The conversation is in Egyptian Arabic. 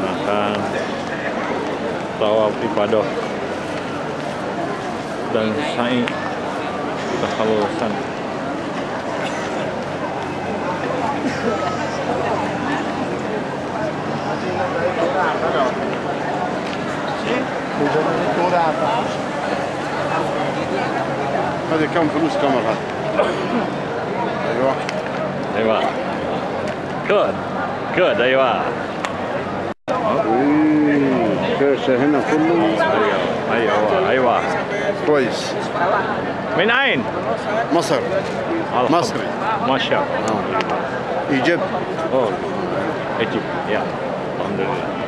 melaksanakan tawaf ibadah dan sa'i kehalusan هذه كم فلوس كم هذا ايوه ايوه good good ايوه كرشه هنا كله ايوه ايوه ايوه كويس من اين؟ مصر الحمد- مصري. ما شاء الله ايجيبت Oh, Egypt, yeah. Alhamdulillah.